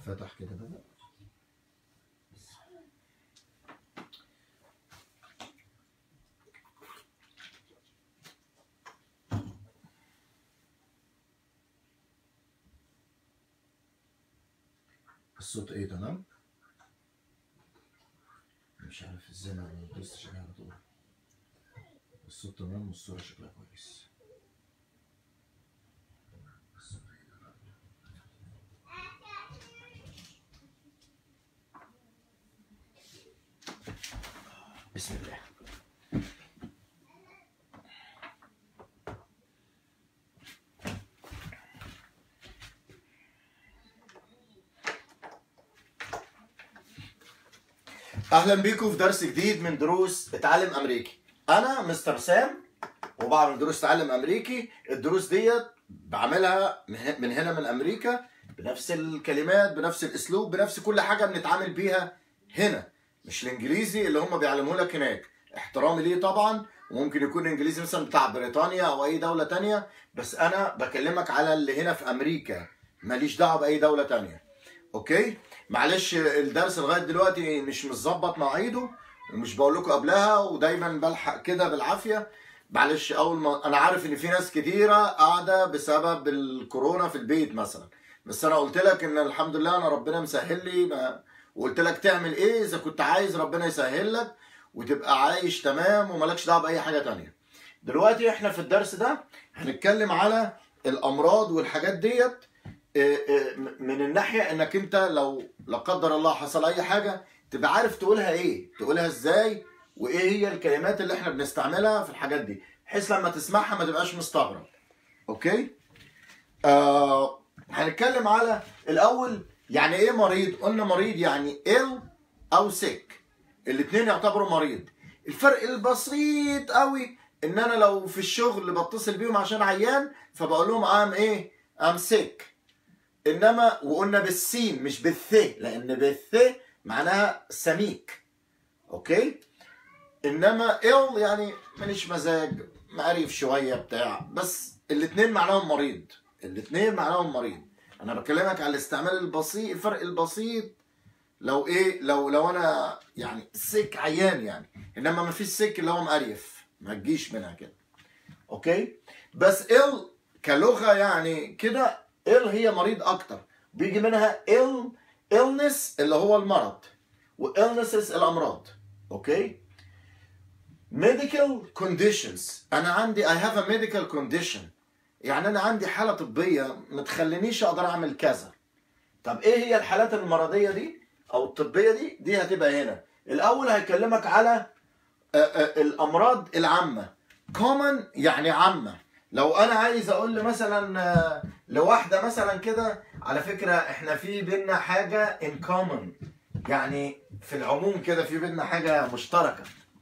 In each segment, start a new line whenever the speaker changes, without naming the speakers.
فتح كده بدأ الصوت ايه تمام مش عارف ازاي ما دوستش عليها على طول الصوت تمام والصورة شكلها كويس الصوت إيه تمام. بسم الله اهلا بيكم في درس جديد من دروس اتعلم امريكي انا مستر سام وبعمل دروس تعلم امريكي الدروس ديت بعملها من- من هنا من امريكا بنفس الكلمات بنفس الاسلوب بنفس كل حاجه بنتعامل بيها هنا مش الانجليزي اللي هم بيعلموه لك هناك احترامي ليه طبعا وممكن يكون انجليزي مثلا بتاع بريطانيا او اي دوله تانية بس انا بكلمك على اللي هنا في امريكا ماليش دعوه باي دوله تانية اوكي معلش الدرس لغايه دلوقتي مش مظبط مواعيده ومش بقول لكم قبلها ودايما بلحق كده بالعافيه معلش اول ما انا عارف ان في ناس كتيره قاعده بسبب الكورونا في البيت مثلا بس انا قلت لك ان الحمد لله انا ربنا مسهل لي ما- وقلت لك تعمل ايه اذا كنت عايز ربنا يسهل لك وتبقى عايش تمام ومالكش دعوه باي حاجه تانية دلوقتي احنا في الدرس ده هنتكلم على الامراض والحاجات ديت إيه إيه من الناحيه انك انت لو لا قدر الله حصل اي حاجه تبقى عارف تقولها ايه تقولها ازاي وايه هي الكلمات اللي احنا بنستعملها في الحاجات دي بحيث لما تسمعها ما تبقاش مستغرب اوكي آه هنتكلم على الاول يعني ايه مريض قلنا مريض يعني ill او sick الاثنين يعتبروا مريض الفرق البسيط قوي ان انا لو في الشغل بتصل بيهم عشان عيان فبقول لهم ام ايه ام sick انما وقلنا بالسين مش بالث لان بالث معناها سميك اوكي انما ill يعني ماليش مزاج مقريف شويه بتاع بس الاثنين معناهم مريض الاثنين معناهم مريض انا بكلمك على الاستعمال البسيط الفرق البسيط لو ايه لو لو انا يعني سك عيان يعني انما ما فيش سك اللي هو مقريف ما تجيش منها كده اوكي بس ill كلغه يعني كده ill هي مريض اكتر بيجي منها ill illness اللي هو المرض و illnesses الامراض اوكي medical conditions انا عندي I have a medical condition يعني انا عندي حاله طبيه ما تخلينيش اقدر اعمل كذا طب ايه هي الحالات المرضيه دي او الطبيه دي دي هتبقى هنا الاول هيكلمك على آه، آه، الامراض العامه common يعني عامه لو انا عايز اقول مثلا آه، لواحده مثلا كده على فكره احنا في بينا حاجه in common يعني في العموم كده في بينا حاجه مشتركه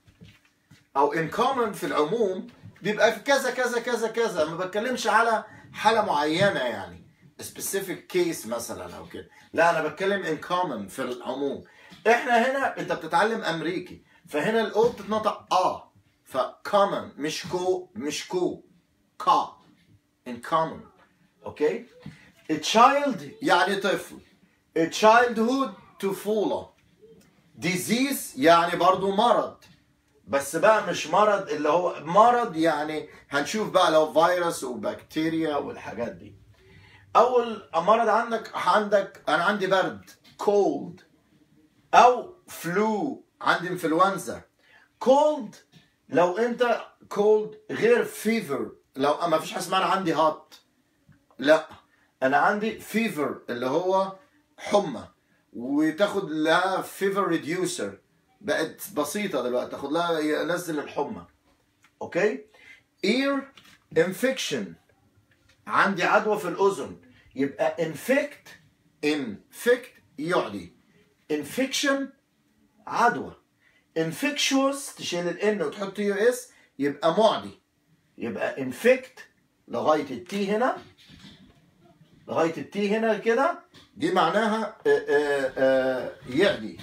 او in common في العموم بيبقى في كذا كذا كذا كذا ما بتكلمش على حاله معينه يعني specific case مثلا او كده لا انا بتكلم in common في العموم احنا هنا انت بتتعلم امريكي فهنا الاو بتتنطق اه ف common مش كو مش كو كا in common اوكي a child يعني طفل a childhood طفوله disease يعني برضو مرض بس بقى مش مرض اللي هو مرض يعني هنشوف بقى لو فيروس وبكتيريا والحاجات دي اول مرض عندك عندك انا عندي برد cold او فلو عندي انفلونزا cold لو انت cold غير fever لو ما فيش حاجه اسمها انا عندي hot لا انا عندي fever اللي هو حمى وتاخد لها fever reducer بقت بسيطه دلوقتي تاخد لها ينزل الحمى اوكي ear infection عندي عدوى في الاذن يبقى infect infect يعدي infection عدوى infectious تشيل الان وتحط يو اس يبقى معدي يبقى infect لغايه التي هنا لغايه التي هنا كده دي معناها آه، آه، آه، يعدي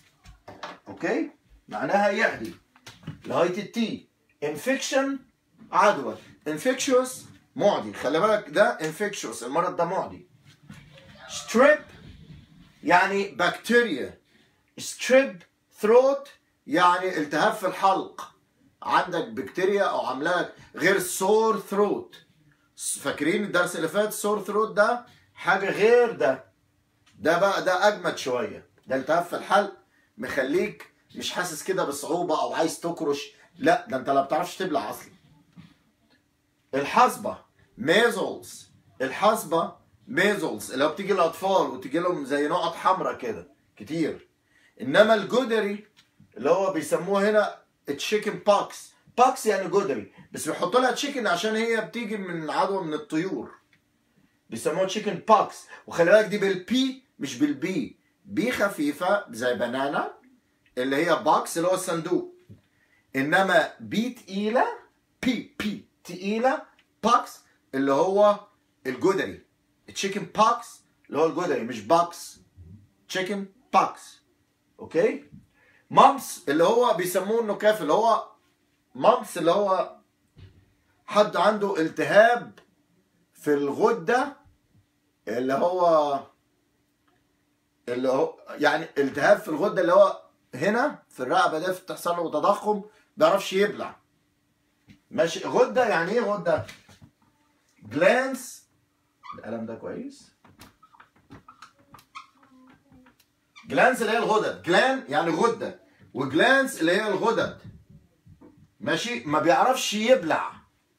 اوكي معناها يعدي لغايه التي infection عدوى infectious معدي خلي بالك ده infectious المرض ده معدي strep يعني بكتيريا ستريب ثروت يعني التهاب في الحلق عندك بكتيريا او عامله لك غير سور ثروت فاكرين الدرس اللي فات سور ثروت ده حاجه غير ده ده بقى ده اجمد شويه ده التهاب في الحلق مخليك مش حاسس كده بصعوبه او عايز تكرش لا ده انت لا بتعرفش تبلع اصلا الحصبه ميزلز الحصبه ميزلز اللي هو بتيجي الاطفال وتيجي لهم زي نقط حمراء كده كتير انما الجدري اللي هو بيسموه هنا تشيكن باكس باكس يعني جدري بس بيحطوا لها تشيكن عشان هي بتيجي من عدوى من الطيور بيسموها تشيكن باكس وخلي بالك دي بالبي مش بالبي بي خفيفه زي بنانا اللي هي باكس اللي هو الصندوق انما بي تقيله بي بي تقيله باكس اللي هو الجدري تشيكن باكس اللي هو الجدري مش باكس تشيكن باكس اوكي مامس اللي هو بيسموه النكاف اللي هو مامس اللي هو حد عنده التهاب في الغده اللي هو اللي هو يعني التهاب في الغده اللي هو هنا في الرقبه ده بتحصل له تضخم ما بيعرفش يبلع ماشي غده يعني ايه غده؟ جلانس القلم ده كويس جلانس اللي هي الغدد جلان يعني غده وجلانس اللي هي الغدد ماشي ما بيعرفش يبلع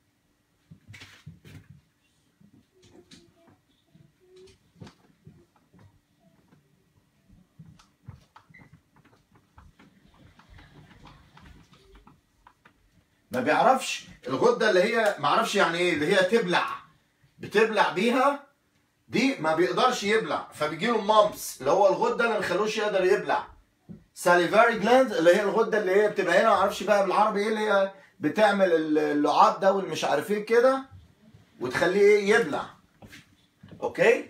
ما بيعرفش الغده اللي هي ما اعرفش يعني ايه اللي هي تبلع بتبلع بيها دي ما بيقدرش يبلع فبيجي له مامس اللي هو الغده اللي ما بيخلوش يقدر يبلع ساليفاري جلاند اللي هي الغده اللي هي بتبقى هنا ما اعرفش بقى بالعربي ايه اللي هي بتعمل اللعاب ده والمش عارف ايه كده وتخليه ايه يبلع اوكي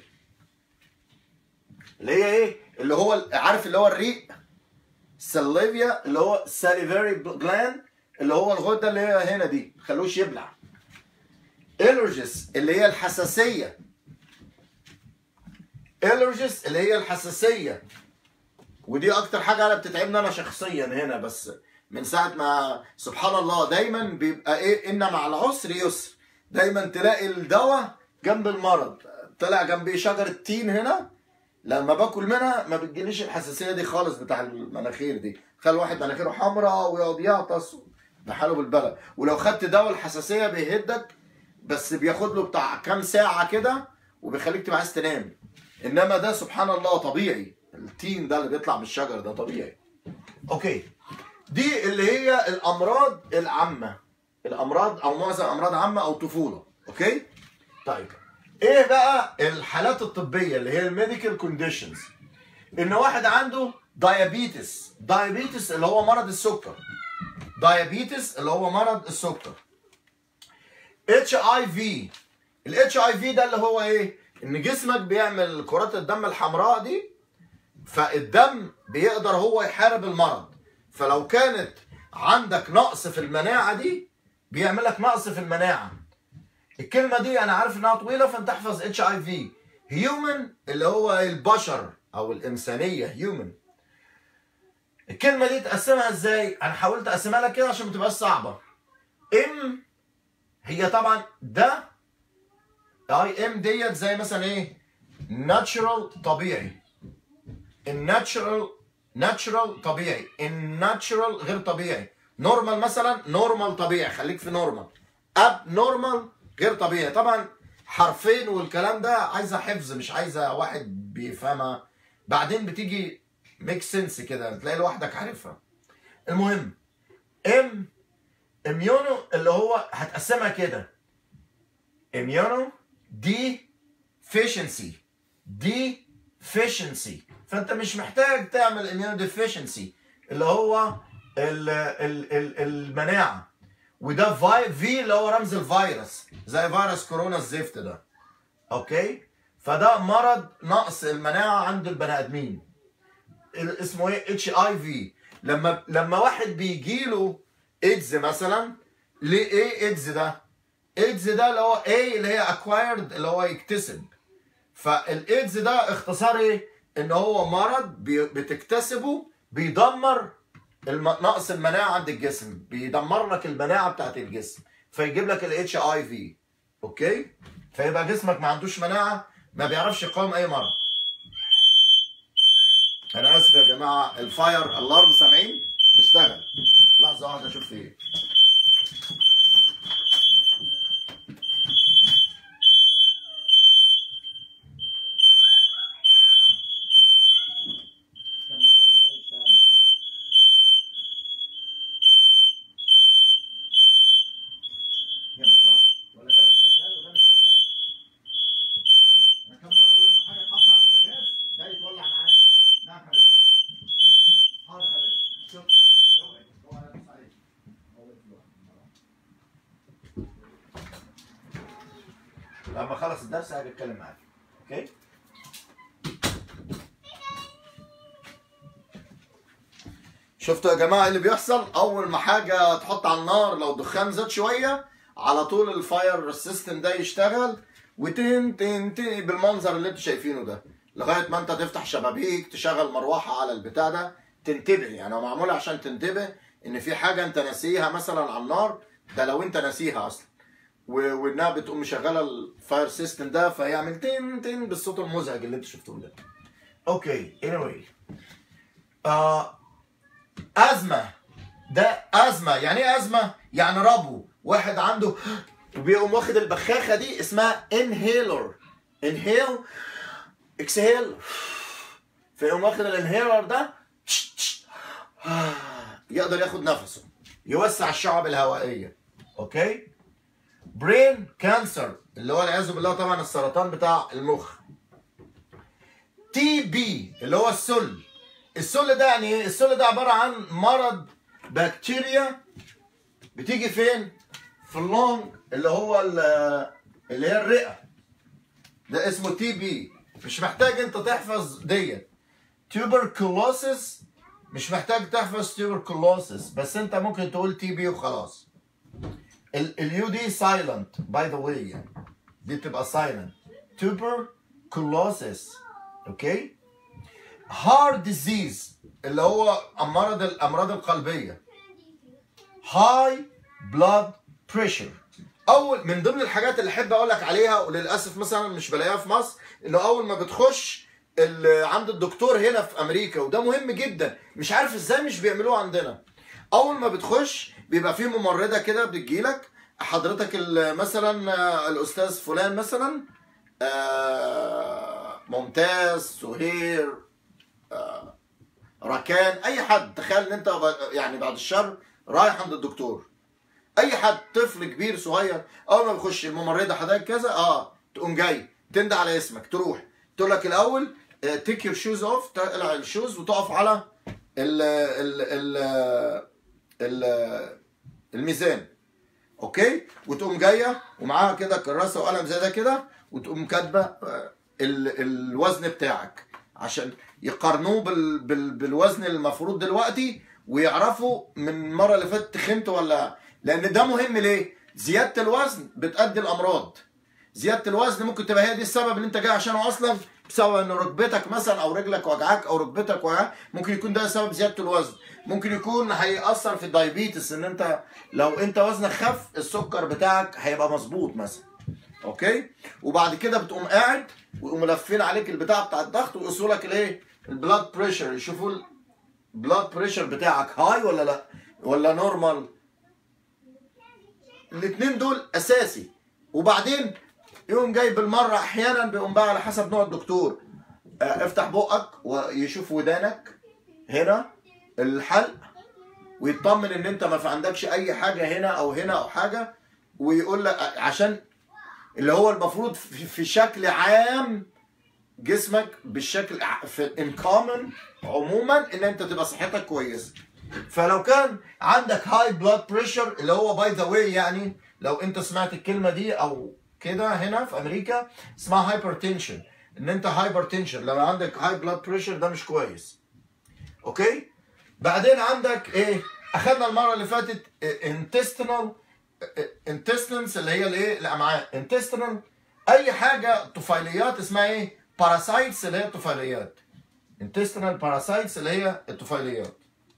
اللي هي ايه اللي هو عارف اللي هو الريق ساليفيا اللي هو ساليفاري جلاند اللي هو الغده اللي هي هنا دي ما تخلوش يبلع الرجس اللي هي الحساسيه الرجس اللي هي الحساسيه ودي اكتر حاجه انا بتتعبني انا شخصيا هنا بس من ساعه ما سبحان الله دايما بيبقى ايه ان مع العسر يسر دايما تلاقي الدواء جنب المرض طلع جنبي شجره تين هنا لما باكل منها ما بتجيليش الحساسيه دي خالص بتاع المناخير دي خلي واحد مناخيره حمراء ويقعد يعطس بحاله بالبلد ولو خدت دواء الحساسيه بيهدك بس بياخد له بتاع كام ساعه كده وبيخليك تبقى عايز تنام انما ده سبحان الله طبيعي التين ده اللي بيطلع من الشجر ده طبيعي اوكي دي اللي هي الامراض العامه الامراض او معظم امراض عامه او طفوله اوكي طيب ايه بقى الحالات الطبيه اللي هي الميديكال كونديشنز ان واحد عنده دايابيتس دايابيتس اللي هو مرض السكر دايابيتس اللي هو مرض السكر اتش اي في الاتش اي في ده اللي هو ايه ان جسمك بيعمل كرات الدم الحمراء دي فالدم بيقدر هو يحارب المرض فلو كانت عندك نقص في المناعه دي بيعمل لك نقص في المناعه الكلمه دي انا عارف انها طويله فانت احفظ اتش اي في هيومن اللي هو البشر او الانسانيه هيومن الكلمه دي تقسمها ازاي انا حاولت اقسمها لك كده عشان ما تبقاش صعبه ام هي طبعا ده اي ام ديت زي مثلا ايه ناتشرال طبيعي الناتشرال ناتشرال طبيعي الناتشرال غير طبيعي نورمال مثلا نورمال طبيعي خليك في نورمال اب نورمال غير طبيعي طبعا حرفين والكلام ده عايزه حفظ مش عايزه واحد بيفهمها بعدين بتيجي ميك سنس كده تلاقي لوحدك عارفها المهم ام اميونو اللي هو هتقسمها كده اميونو دي فيشنسي دي فيشنسي فانت مش محتاج تعمل اميونو ديفيشنسي اللي هو ال ال ال المناعه وده في في اللي هو رمز الفيروس زي فيروس كورونا الزفت ده اوكي فده مرض نقص المناعه عند البني ادمين اسمه ايه اتش اي في لما لما واحد بيجي له ايدز مثلا ليه ايه ايدز ده ايدز ده اللي هو ايه اللي هي اكوايرد اللي هو يكتسب فالايدز ده اختصار ايه ان هو مرض بي- بتكتسبه بيدمر الم... نقص المناعه عند الجسم بيدمر لك المناعه بتاعت الجسم فيجيب لك الاتش اي في اوكي فيبقى جسمك ما عندوش مناعه ما بيعرفش يقاوم اي مرض انا اسف يا جماعه الفاير الارم سامعين اشتغل لحظه واحده اشوف في ايه كم مرة أقول ده يشتغل مع ده؟ هي بالظبط ولا ده مش شغال وده مش شغال انا كم مره اقول لما حاجه تحط على البوتاجاز ده يتولع معاك نعم حبيبي حاضر حبيبي شوف اوعي اوعي ابص عليك اوعي تروح. لما اخلص الدرس هاجي اتكلم معاك اوكي شفتوا يا جماعه اللي بيحصل اول ما حاجه تحط على النار لو الدخان زاد شويه على طول الفاير سيستم ده يشتغل وتن تن تن بالمنظر اللي انتوا شايفينه ده لغايه ما انت تفتح شبابيك تشغل مروحه على البتاع ده تنتبه يعني هو معمول عشان تنتبه ان في حاجه انت ناسيها مثلا على النار ده لو انت ناسيها اصلا و- وانها بتقوم مشغله الفاير سيستم ده فيعمل تن تن بالصوت المزعج اللي انتوا شفتوه ده اوكي anyway آه أزمة ده أزمة يعني إيه أزمة؟ يعني ربو واحد عنده وبيقوم واخد البخاخة دي اسمها انهيلر انهيل اكسهيل فيقوم واخد الانهيلر ده يقدر ياخد نفسه يوسع الشعب الهوائية اوكي برين كانسر اللي هو والعياذ بالله طبعا السرطان بتاع المخ تي بي اللي هو السل السل ده يعني ايه؟ السل ده عبارة عن مرض بكتيريا بتيجي فين؟ في اللونج اللي هو ال- اللي هي الرئة ده اسمه تي بي مش محتاج انت تحفظ ديت تيوبركلوسيس مش محتاج تحفظ تيوبركلوسيس بس انت ممكن تقول تي بي وخلاص اليو دي سايلنت باي ذا واي يعني دي بتبقى سايلنت تيوبركلوسيس اوكي هارت ديزيز اللي هو امراض الامراض القلبيه هاي بلاد بريشر اول من ضمن الحاجات اللي احب اقول لك عليها وللاسف مثلا مش بلاقيها في مصر انه اول ما بتخش ال- عند الدكتور هنا في امريكا وده مهم جدا مش عارف ازاي مش بيعملوه عندنا اول ما بتخش بيبقى في ممرضه كده بتجيلك حضرتك ال- مثلا آه، الاستاذ فلان مثلا آه، ممتاز سهير ركان اي حد تخيل ان انت ب- يعني بعد الشر رايح عند الدكتور اي حد طفل كبير صغير اول ما بيخش الممرضه حضرتك كذا اه تقوم جاي تندى على اسمك تروح تقول لك الاول تيك يور شوز اوف تقلع الشوز وتقف على ال ال ال ال الميزان اوكي وتقوم جايه ومعاها كده كراسه وقلم زي ده كده وتقوم كاتبه آه، ال- الوزن بتاعك عشان يقارنوه بال بال بالوزن المفروض دلوقتي ويعرفوا من المره اللي فاتت تخنت ولا لان ده مهم ليه؟ زياده الوزن بتؤدي الامراض زياده الوزن ممكن تبقى هي دي السبب اللي انت جاي عشانه اصلا بسبب ان ركبتك مثلا او رجلك وجعاك او ركبتك وجعاك ممكن يكون ده سبب زياده الوزن ممكن يكون هيأثر في الدايبيتس ان انت لو انت وزنك خف السكر بتاعك هيبقى مظبوط مثلا اوكي وبعد كده بتقوم قاعد ويقوموا لافين عليك البتاع بتاع الضغط ويقيسوا لك الايه البلاد بريشر يشوفوا البلاد بريشر بتاعك هاي ولا لا ولا نورمال الاثنين دول اساسي وبعدين يقوم جاي بالمره احيانا بيقوم بقى على حسب نوع الدكتور آه، افتح بقك ويشوف ودانك هنا الحلق ويطمن ان انت ما في عندكش اي حاجه هنا او هنا او حاجه ويقول لك عشان اللي هو المفروض في في شكل عام جسمك بالشكل ع- في ان كومن عموما ان انت تبقى صحتك كويسه فلو كان عندك هاي بلاد بريشر اللي هو باي ذا واي يعني لو انت سمعت الكلمه دي او كده هنا في امريكا اسمها هايبرتنشن ان انت هايبرتنشن لما عندك هاي بلاد بريشر ده مش كويس اوكي بعدين عندك ايه اخذنا المره اللي فاتت intestinal intestines اللي هي الايه الامعاء intestinal اي حاجه طفيليات اسمها ايه باراسايتس اللي هي الطفيليات intestinal parasites اللي هي الطفيليات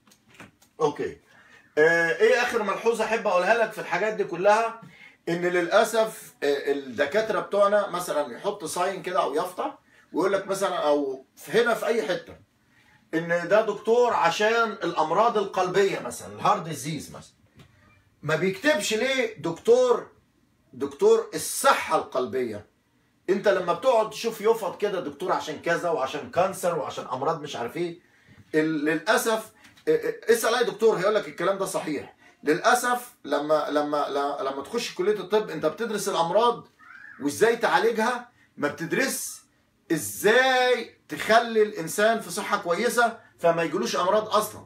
اوكي آه ايه اخر ملحوظه احب اقولها لك في الحاجات دي كلها ان للاسف آه الدكاتره بتوعنا مثلا يحط ساين كده او يافطه ويقول لك مثلا او في هنا في اي حته ان ده دكتور عشان الامراض القلبيه مثلا الهارد ديزيز مثلا ما بيكتبش ليه دكتور دكتور الصحه القلبيه انت لما بتقعد تشوف يفط كده دكتور عشان كذا وعشان كانسر وعشان امراض مش عارف ايه ال- للاسف ا- ا- اسال اي دكتور هيقول لك الكلام ده صحيح للاسف لما لما ل- لما تخش كليه الطب انت بتدرس الامراض وازاي تعالجها ما بتدرس ازاي تخلي الانسان في صحه كويسه فما يجيلوش امراض اصلا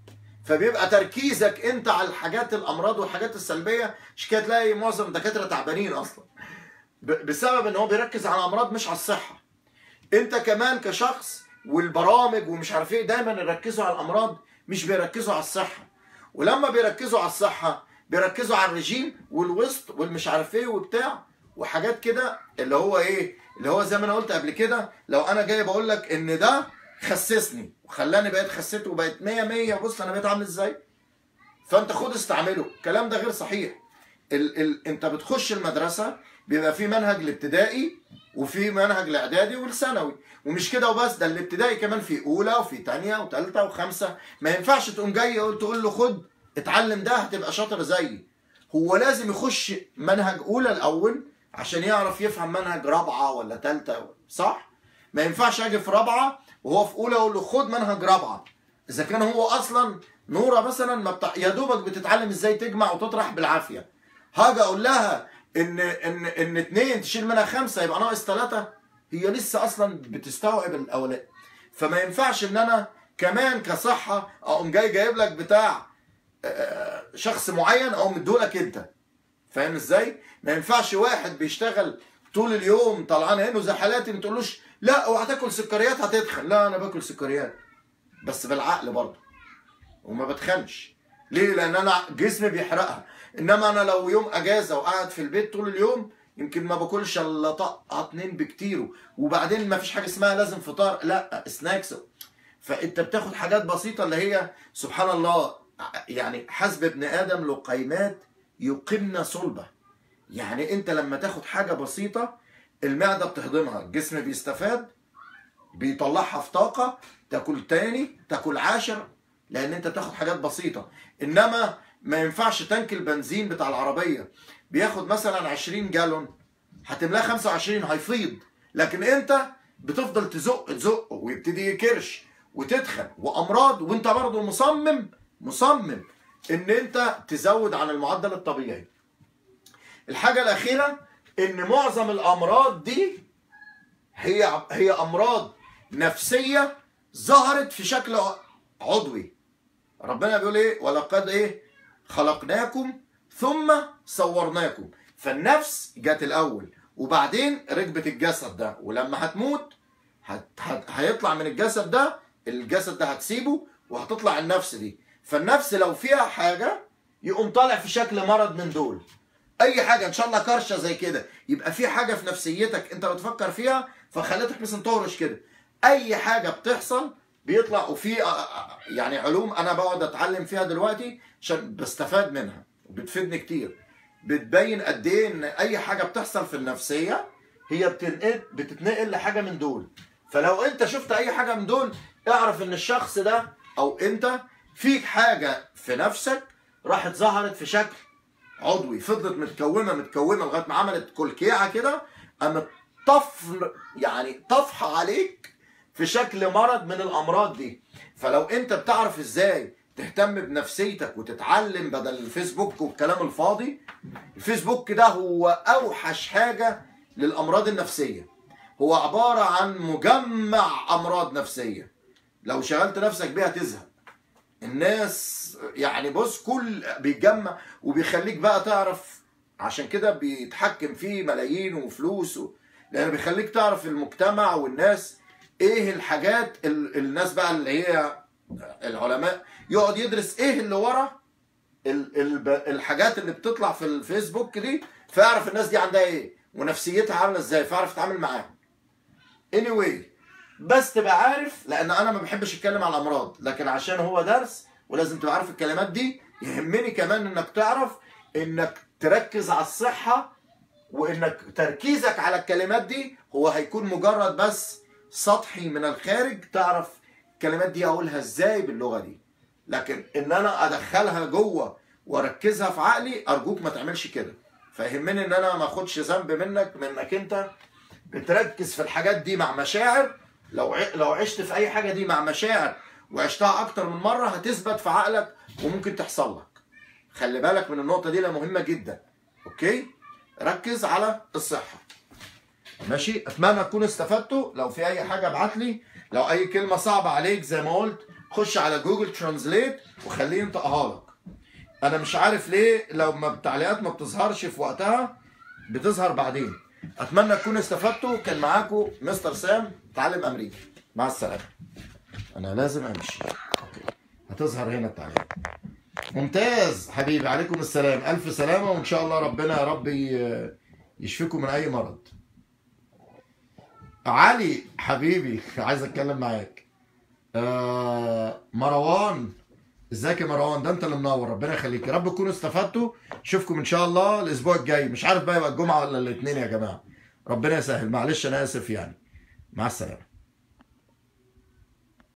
فبيبقى تركيزك انت على الحاجات الامراض والحاجات السلبيه عشان كده تلاقي معظم الدكاتره تعبانين اصلا ب- بسبب ان هو بيركز على الامراض مش على الصحه انت كمان كشخص والبرامج ومش عارف ايه دايما يركزوا على الامراض مش بيركزوا على الصحه ولما بيركزوا على الصحه بيركزوا على الرجيم والوسط والمش عارف ايه وبتاع وحاجات كده اللي هو ايه اللي هو زي ما انا قلت قبل كده لو انا جاي بقول لك ان ده خسسني وخلاني بقيت خسيت وبقيت 100 100 بص انا بقيت عامل ازاي فانت خد استعمله الكلام ده غير صحيح ال ال انت بتخش المدرسه بيبقى في منهج الابتدائي وفي منهج الاعدادي والثانوي ومش كده وبس ده الابتدائي كمان في اولى وفي تانية وثالثه وخمسه ما ينفعش تقوم جاي تقول تقول له خد اتعلم ده هتبقى شاطر زيي هو لازم يخش منهج اولى الاول عشان يعرف يفهم منهج رابعه ولا ثالثه صح ما ينفعش اجي في رابعه وهو في اولى اقول له خد منهج رابعه اذا كان هو اصلا نوره مثلا ما بتاع يا دوبك بتتعلم ازاي تجمع وتطرح بالعافيه هاجي اقول لها ان ان ان اتنين تشيل منها خمسه يبقى ناقص ثلاثه هي لسه اصلا بتستوعب الاولاني فما ينفعش ان انا كمان كصحه اقوم جاي جايب لك بتاع آه، شخص معين او مديهولك انت فاهم ازاي؟ ما ينفعش واحد بيشتغل طول اليوم طلعان عينه زي حالاتي ما تقولوش لا اوعى تاكل سكريات هتتخن لا انا باكل سكريات بس بالعقل برضه وما بتخنش ليه؟ لان انا جسمي بيحرقها انما انا لو يوم اجازه وقاعد في البيت طول اليوم يمكن ما باكلش الا طقه اتنين بكتير وبعدين ما فيش حاجه اسمها لازم فطار لا سناكس فانت بتاخد حاجات بسيطه اللي هي سبحان الله يعني حسب ابن ادم لقيمات يقمن صلبه يعني انت لما تاخد حاجه بسيطه المعده بتهضمها الجسم بيستفاد بيطلعها في طاقه تاكل تاني تاكل عاشر لان انت بتاخد حاجات بسيطه انما ما ينفعش تانك البنزين بتاع العربيه بياخد مثلا 20 جالون هتملاه 25 هيفيض لكن انت بتفضل تزق تزق ويبتدي يكرش وتدخن وامراض وانت برضه مصمم مصمم ان انت تزود عن المعدل الطبيعي الحاجه الاخيره ان معظم الامراض دي هي هي امراض نفسيه ظهرت في شكل عضوي ربنا بيقول ايه ولقد ايه خلقناكم ثم صورناكم فالنفس جت الاول وبعدين ركبت الجسد ده ولما هتموت هت هت هيطلع من الجسد ده الجسد ده هتسيبه وهتطلع النفس دي فالنفس لو فيها حاجه يقوم طالع في شكل مرض من دول اي حاجه ان شاء الله كرشه زي كده يبقى في حاجه في نفسيتك انت بتفكر فيها فخلتك مثلا تهرش كده اي حاجه بتحصل بيطلع وفي يعني علوم انا بقعد اتعلم فيها دلوقتي عشان بستفاد منها وبتفيدني كتير بتبين قد ايه ان اي حاجه بتحصل في النفسيه هي بتنقل بتتنقل لحاجه من دول فلو انت شفت اي حاجه من دول اعرف ان الشخص ده او انت فيك حاجه في نفسك راحت ظهرت في شكل عضوي فضلت متكومه متكومه لغايه ما عملت كلكيعه كده قامت طفل يعني طفحه عليك في شكل مرض من الامراض دي فلو انت بتعرف ازاي تهتم بنفسيتك وتتعلم بدل الفيسبوك والكلام الفاضي الفيسبوك ده هو اوحش حاجه للامراض النفسيه هو عباره عن مجمع امراض نفسيه لو شغلت نفسك بيها تزهق الناس يعني بص كل بيتجمع وبيخليك بقى تعرف عشان كده بيتحكم فيه ملايين وفلوس و... لان بيخليك تعرف المجتمع والناس ايه الحاجات ال... الناس بقى اللي هي العلماء يقعد يدرس ايه اللي ورا ال... ال... الحاجات اللي بتطلع في الفيسبوك دي فيعرف الناس دي عندها ايه ونفسيتها عامله ازاي فيعرف يتعامل معاهم anyway بس تبقى عارف لان انا ما بحبش اتكلم على الامراض لكن عشان هو درس ولازم تبقى عارف الكلمات دي يهمني كمان انك تعرف انك تركز على الصحه وانك تركيزك على الكلمات دي هو هيكون مجرد بس سطحي من الخارج تعرف الكلمات دي اقولها ازاي باللغه دي لكن ان انا ادخلها جوه واركزها في عقلي ارجوك ما تعملش كده فيهمني ان انا ما اخدش ذنب منك منك انت بتركز في الحاجات دي مع مشاعر لو ع- لو عشت في اي حاجه دي مع مشاعر وعشتها اكتر من مره هتثبت في عقلك وممكن تحصل لك خلي بالك من النقطه دي لأنها مهمه جدا اوكي ركز على الصحه ماشي اتمنى تكونوا استفدتوا لو في اي حاجه ابعت لي لو اي كلمه صعبه عليك زي ما قلت خش على جوجل ترانزليت وخليه ينطقها لك انا مش عارف ليه لو ما التعليقات ما بتظهرش في وقتها بتظهر بعدين اتمنى تكونوا استفدتوا كان معاكم مستر سام تعلم امريكي مع السلامه انا لازم امشي اوكي هتظهر هنا التعليقات ممتاز حبيبي عليكم السلام الف سلامه وان شاء الله ربنا يا رب ي- يشفيكم من اي مرض علي حبيبي عايز اتكلم معاك آه مروان ازيك يا مروان ده انت اللي منور ربنا يخليك يا رب تكونوا استفدتوا اشوفكم ان شاء الله الاسبوع الجاي مش عارف بقى يبقى الجمعه ولا الاثنين يا جماعه ربنا يسهل معلش انا اسف يعني مع السلامه